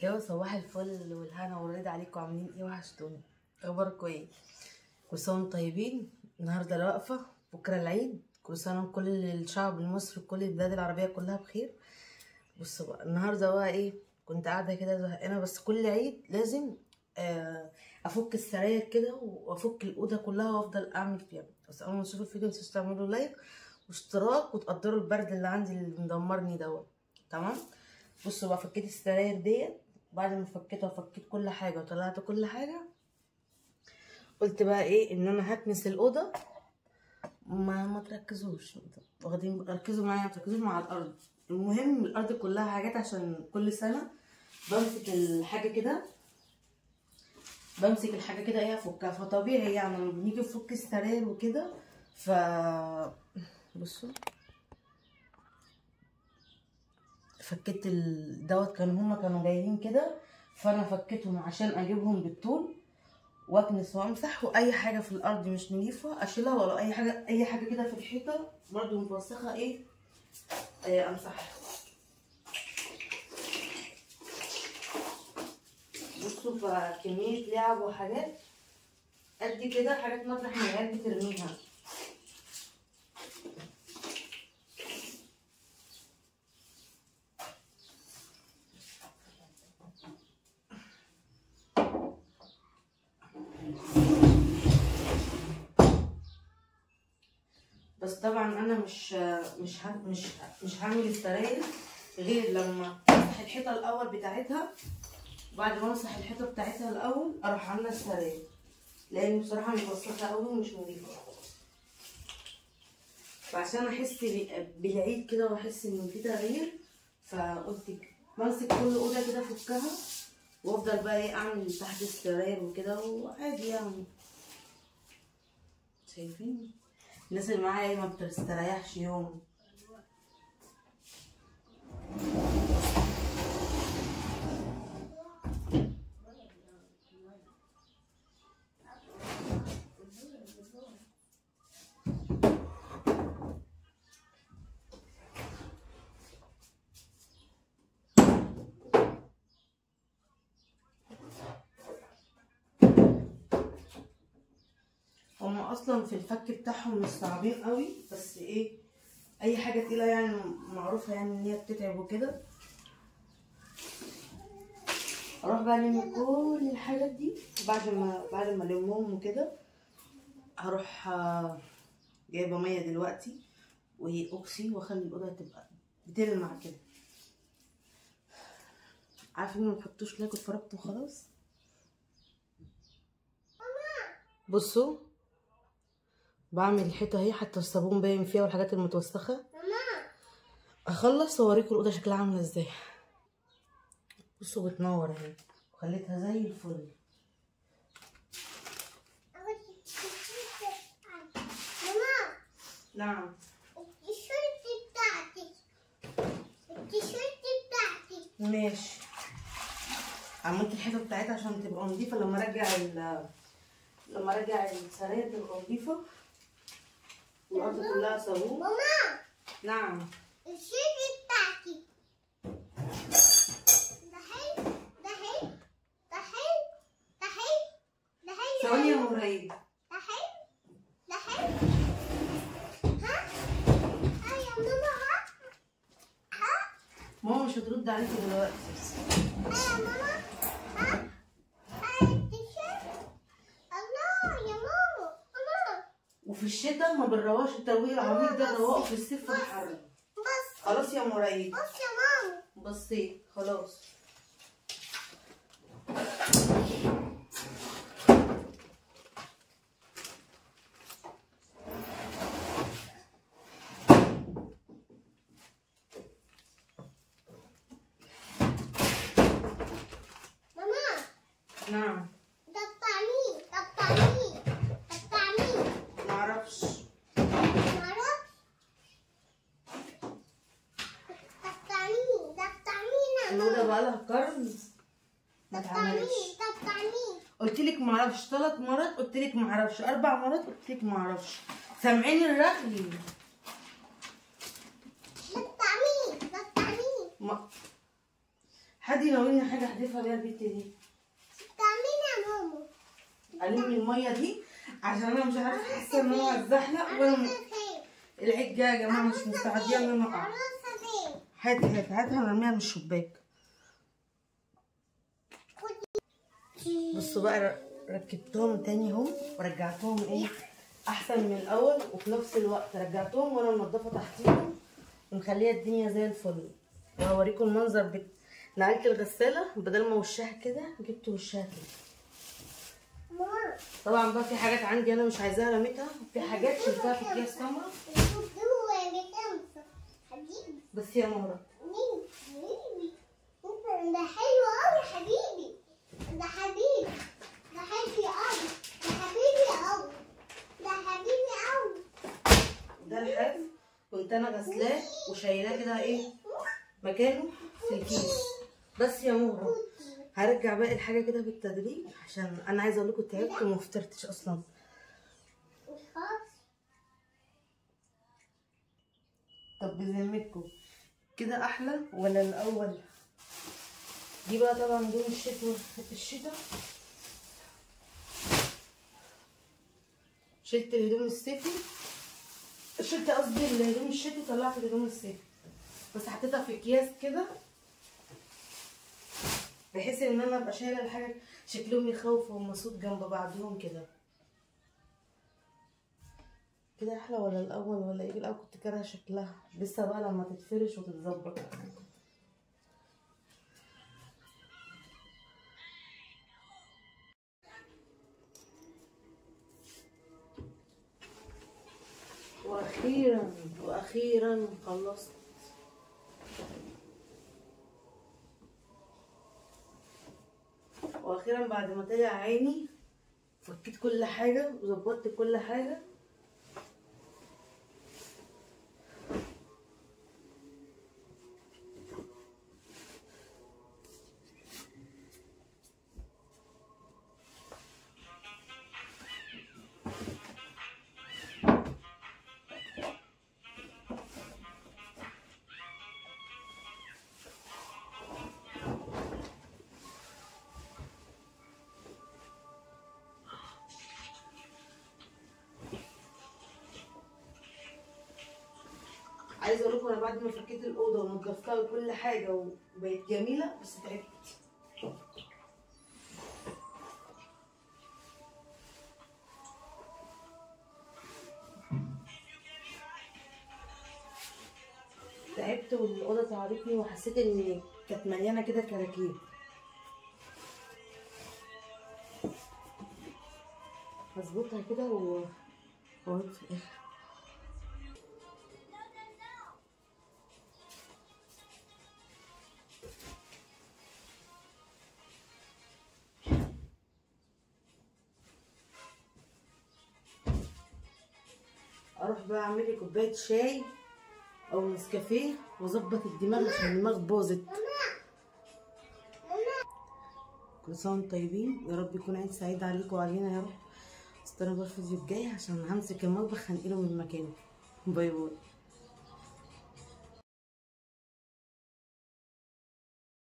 يا صباح الفل والهنا والرضا عليكم عاملين ايه وحشتوني اخباركم ايه كل سنه وانتم طيبين النهارده انا واقفه بكره العيد كل سنه وكل الشعب المصري وكل البلاد العربيه كلها بخير بصوا بقى النهارده بقى ايه كنت قاعده كده زهقانه بس كل عيد لازم آه، افك السراير كده وافك الاوضه كلها وافضل اعمل فيها بس اول ما تشوفوا الفيديو متنسوش تعملوا لايك واشتراك وتقدروا البرد اللي عندي اللي مدمرني دوت تمام بصوا بقى فكيت السراير ديت بعد ما فكيتها وفكيت كل حاجه وطلعت كل حاجه قلت بقى ايه ان انا هكنس الاوضه ما ما تركزوش واخدين ركزوا معايا ما تركزوش مع الارض المهم الارض كلها حاجات عشان كل سنه بمسك الحاجه كده بمسك الحاجه كده ايه افكها فطبيعي يعني لما بنيجي نفك السراير وكده ف بصوا فكيت ال... دوت كانوا هما كانوا جايين كده فانا فكيتهم عشان اجيبهم بالطول واكنس وامسح واي حاجه في الارض مش نظيفه اشيلها ولا اي حاجه اي حاجه كده في الحيطه برضو متوسخه ايه آه امسحها بصوا فكميه لعب وحاجات قد كده حاجات مطرح ما العيال بترميها بس طبعا انا مش مش ه- مش مش هعمل السراير غير لما امسح الحيطه الاول بتاعتها بعد ما امسح الحيطه بتاعتها الاول اروح عامله السراير لان بصراحه متوسخه قوي ومش نظيفه فعشان احس ب- بالعيد كده واحس ان في تغيير فقلت ك- بمسك كل اوضه كده افكها وافضل بقى ايه اعمل تحت السراير وكده وعادي يعني شايفين الناس اللي معايا ايه ما بتستريحش يوم هما اصلا في الفك بتاعهم مش صعبين قوي بس ايه اي حاجه تقيله يعني معروفه يعني ان هي بتتعب وكده اروح بقى الم كل الحاجات دي بعد ما بعد ما المهم وكده هروح آه، جايبه ميه دلوقتي واوكسي واخلي الاوضه تبقى بتلمع كده عارفين ما تحطوش لايك واتفرجتوا وخلاص بصوا بعمل الحيطه اهي حتى الصابون باين فيها والحاجات المتوسخه اخلص واوريكم الاوضه شكلها عامله ازاي بصوا بتنور اهي وخليتها زي الفل ماما نعم التيشيرت بتاعتي التيشيرت بتاعتي ماشي عملت الحيطه بتاعتها عشان تبقى نظيفه لما ارجع ال لما ارجع السراير تبقى نظيفه والارض كلها صابون ماما نعم التيشيرت بتاعتي ده حلو ده حلو ده حلو ده حلو ده حلو ثواني يا مريم ده حلو ده حلو ها ها يا ماما ها ها ماما مش هترد عليكي دلوقتي ها يا ماما ها ها التيشيرت الله يا ماما ماما وفي الشتاء ما بنرواش الترويق العميق ده نروقه في الصيف في الحر بص خلاص يا مريم بص يا ماما بصيت خلاص ماما نعم ده بتاع مين ده بتاع مين ده بتاع مين معرفش معرفش ده بتاع مين ده بتاع مين يا الأوضة ماما بقى لها قرن ما ده بتاع مين اتعملتش ده بتاع مين قلت لك معرفش ثلاث مرات قلت لك معرفش اربع مرات قلت لك معرفش سامعين الرغي ده بتاع مين ده بتاع مين ما حد يناولني حاجه احذفها بيها البت دي تعملي يا ماما الم لي الميه دي عشان انا مش عارفه حاسه ان انا هتزحلق وانا م- العيد جاي يا جماعه مش مستعديه ان انا اقع عروسة فين؟ هات هات هاتها نرميها من الشباك بصوا بقى ر- ركبتهم تاني اهو ورجعتهم ايه احسن من الاول وفي نفس الوقت رجعتهم وانا منضفه تحتيهم ومخليه الدنيا زي الفل وهوريكم المنظر بت... نقلت الغساله بدل ما وشها كده جبت وشها كده ماما طبعا بقى في حاجات عندي انا مش عايزاها رميتها في حاجات شلتها في اكياس كاميرا الفضول بخمسة حبيبي بس يا مهرة مين حبيبي انت ده حلو قوي حبيبي ده حبيبي ده حبيبي قوي ده حبيبي قوي ده حبيبي قوي ده الحاف كنت انا غسلاه وشايلاه كده ايه مكانه في الكيس بس يا مهرة هرجع باقي الحاجه كده بالتدريج عشان انا عايزه اقول لكم تعبت وما فطرتش اصلا خلاص طب بذمتكم كده احلى ولا الاول دي بقى طبعا دول الشتاء الشتاء شلت الهدوم الصيفي شلت قصدي الهدوم الشتوي طلعت الهدوم الصيفي بس حطيتها في اكياس كده بحيث ان انا ابقى شايله الحاجه شكلهم يخوف وهم صوت جنب بعضهم كده كده احلى ولا الاول ولا ايه الاول كنت كارهه شكلها لسه بقى لما تتفرش وتتظبط واخيرا واخيرا خلصت واخيرا بعد ما طلع عيني فكيت كل حاجه وظبطت كل حاجه عايزه اقول لكم انا بعد ما فكيت الاوضه ونضفتها وكل حاجه وبقت جميله بس تعبت تعبت والاوضه تعبتني وحسيت ان كانت مليانه كده كراكيب هظبطها كده و واقعد في الاخر اروح بقى اعمل لي كوبايه شاي او نسكافيه واظبط الدماغ عشان الدماغ باظت كل سنه وانتم طيبين يا رب يكون عيد سعيد عليكم وعلينا يا رب استنوا بقى الفيديو الجاي عشان همسك المطبخ هنقله من مكانه باي باي